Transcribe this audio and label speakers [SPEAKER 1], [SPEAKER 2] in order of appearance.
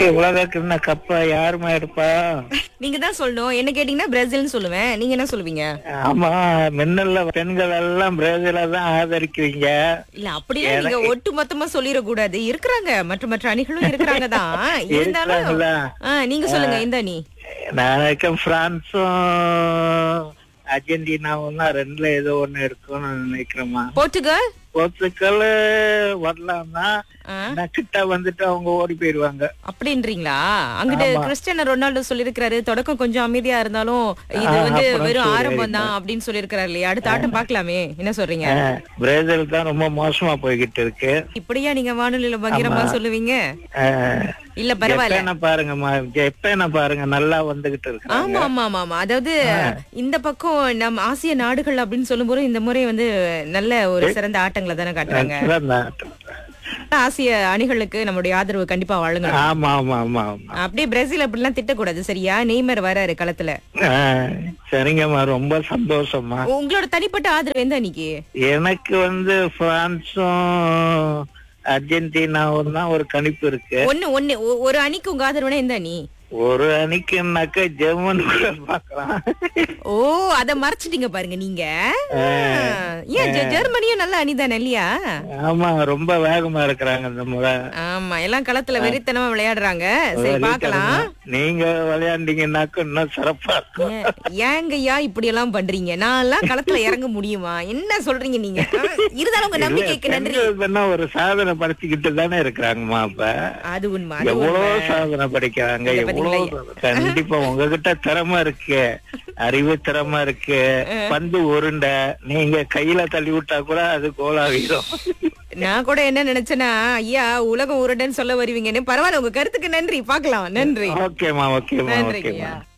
[SPEAKER 1] Okay உலக கிண்ண கப்ப யாருமா எடுப்பா
[SPEAKER 2] நீங்க தான் சொல்லணும் என்ன கேட்டீங்கன்னா பிரேசில்னு சொல்லுவேன் நீங்க என்ன சொல்லுவீங்க
[SPEAKER 1] ஆமா மின்னல்ல பெண்கள் எல்லாம் பிரேசில தான் ஆதரிக்கிறீங்க
[SPEAKER 2] இல்ல அப்படியே நீங்க ஒட்டு மொத்தமா சொல்லிட கூடாது இருக்கிறாங்க மற்ற மற்ற அணிகளும் இருக்கிறாங்க தான் இருந்தாலும்
[SPEAKER 1] இருக்கிறாங்களா?
[SPEAKER 2] ஆ, நீங்க சொல்லுங்க இந்த அணி
[SPEAKER 1] நான் நினைக்கிறேன் பிரான்ஸும் அர்ஜென்டினாவும் தான் ரெண்டுல ஏதோ ஒண்ணு இருக்கும்னு நினைக்கிறேம்மா
[SPEAKER 2] போர்ச்சுகல்
[SPEAKER 1] போர்த்துக்கல் வரலாம் தான்
[SPEAKER 2] ஆ.
[SPEAKER 1] ஆனா கிட்ட வந்துட்டு அவங்க ஓடி போயிருவாங்க
[SPEAKER 2] அப்படின்றீங்களா அங்கிட்டு கிறிஸ்டியானோ ரொனால்டோ சொல்லிருக்காரு தொடக்கம் கொஞ்சம் அமைதியா இருந்தாலும் இது
[SPEAKER 1] ஆ,
[SPEAKER 2] வந்து
[SPEAKER 1] அப்புறம்
[SPEAKER 2] வெறும்
[SPEAKER 1] சரி,
[SPEAKER 2] ஆரம்பம் தான் அப்படின்னு சொல்லிருக்காரு இல்லையா அடுத்த ஆட்டம் பாக்கலாமே என்ன சொல்றீங்க
[SPEAKER 1] ஆ, பிரேசில் தான் ரொம்ப மோசமா போய்கிட்டு இருக்கு
[SPEAKER 2] இப்படியா நீங்க வானொலியில பகிரமா சொல்லுவீங்க
[SPEAKER 1] ஆ,
[SPEAKER 2] இல்ல பரவாயில்ல
[SPEAKER 1] ஜப்பானை பாருங்கம்மா ஜப்பானை பாருங்க நல்லா வந்துகிட்டு இருக்கு
[SPEAKER 2] ஆமா ஆமா ஆமா ஆமா அதாவது இந்த பக்கம் நம்ம ஆசிய நாடுகள் அப்படின்னு சொல்லும்போது இந்த முறை வந்து நல்ல ஒரு சிறந்த ஆட்டங்களை தானே காட்டுறாங்க
[SPEAKER 1] சிறந்த ஆட்டம்.
[SPEAKER 2] ஆசிய அணிகளுக்கு நம்மளுடைய ஆதரவு கண்டிப்பா வழங்கணும்
[SPEAKER 1] ஆமா ஆமா ஆமா ஆமா
[SPEAKER 2] அப்படியே பிரேசில் அப்படிலாம் திட்டக்கூடாது சரியா நெய்மர் வராரு களத்துல
[SPEAKER 1] ஆ, சரிங்கம்மா ரொம்ப சந்தோஷமா
[SPEAKER 2] உங்களோட தனிப்பட்ட ஆதரவு எந்த அணிக்கு
[SPEAKER 1] எனக்கு வந்து பிரான்ஸும் அர்ஜென்டினாவும் தான் ஒரு கணிப்பு இருக்கு
[SPEAKER 2] ஒண்ணு ஒண்ணு ஒ- ஒரு அணிக்கு உங்க ஆதரவுனா எந்த அணி
[SPEAKER 1] ஒரு அணிக்குனாக்க ஜெர்மன் கூட பாக்கலாம்
[SPEAKER 2] ஓ அத மறைச்சிட்டீங்க பாருங்க நீங்க ஆ, ஏன் ஜெ- ஜெர்மனியும் நல்ல அணி தானே இல்லையா
[SPEAKER 1] ஆமா ரொம்ப வேகமா இருக்கிறாங்க இந்த முறை
[SPEAKER 2] ஆமா எல்லாம் களத்துல வெறித்தனமா விளையாடுறாங்க சரி பாக்கலாம்
[SPEAKER 1] நீங்க விளையாண்டீங்கன்னாக்க இன்னும் சிறப்பா இருக்கும்
[SPEAKER 2] ஏன்- ஏங்கய்யா இப்படி எல்லாம் பண்றீங்க நான் எல்லாம் களத்துல இறங்க முடியுமா என்ன சொல்றீங்க நீங்க ஆ, இருந்தாலும் உங்க நம்பிக்கைக்கு நன்றி
[SPEAKER 1] பெண்கள் வேணா ஒரு சாதனை படுத்திக்கிட்டு தானே இருக்கிறாங்கம்மா அப்ப
[SPEAKER 2] அது உண்மை அது
[SPEAKER 1] எவ்வளவு
[SPEAKER 2] உண்மை.
[SPEAKER 1] சாதனை படிக்கிறாங்க
[SPEAKER 2] இத
[SPEAKER 1] எவ்வளவு
[SPEAKER 2] பாத்தீங்களா?
[SPEAKER 1] கண்டிப்பா உங்ககிட்ட திறமை இருக்கு அறிவு திறமை இருக்கு பந்து உருண்டை நீங்க கையில தள்ளி விட்டா கூட அது கோலாகிடும்
[SPEAKER 2] நான் கூட என்ன நினைச்சேன்னா ஐயா உலகம் உருடன் சொல்ல வருவீங்கன்னு பரவாயில்ல உங்க கருத்துக்கு நன்றி பாக்கலாம் நன்றி
[SPEAKER 1] ஓகேமா ஓகேமா
[SPEAKER 2] நன்றிங்க
[SPEAKER 1] ஓகேமா
[SPEAKER 2] ஐயா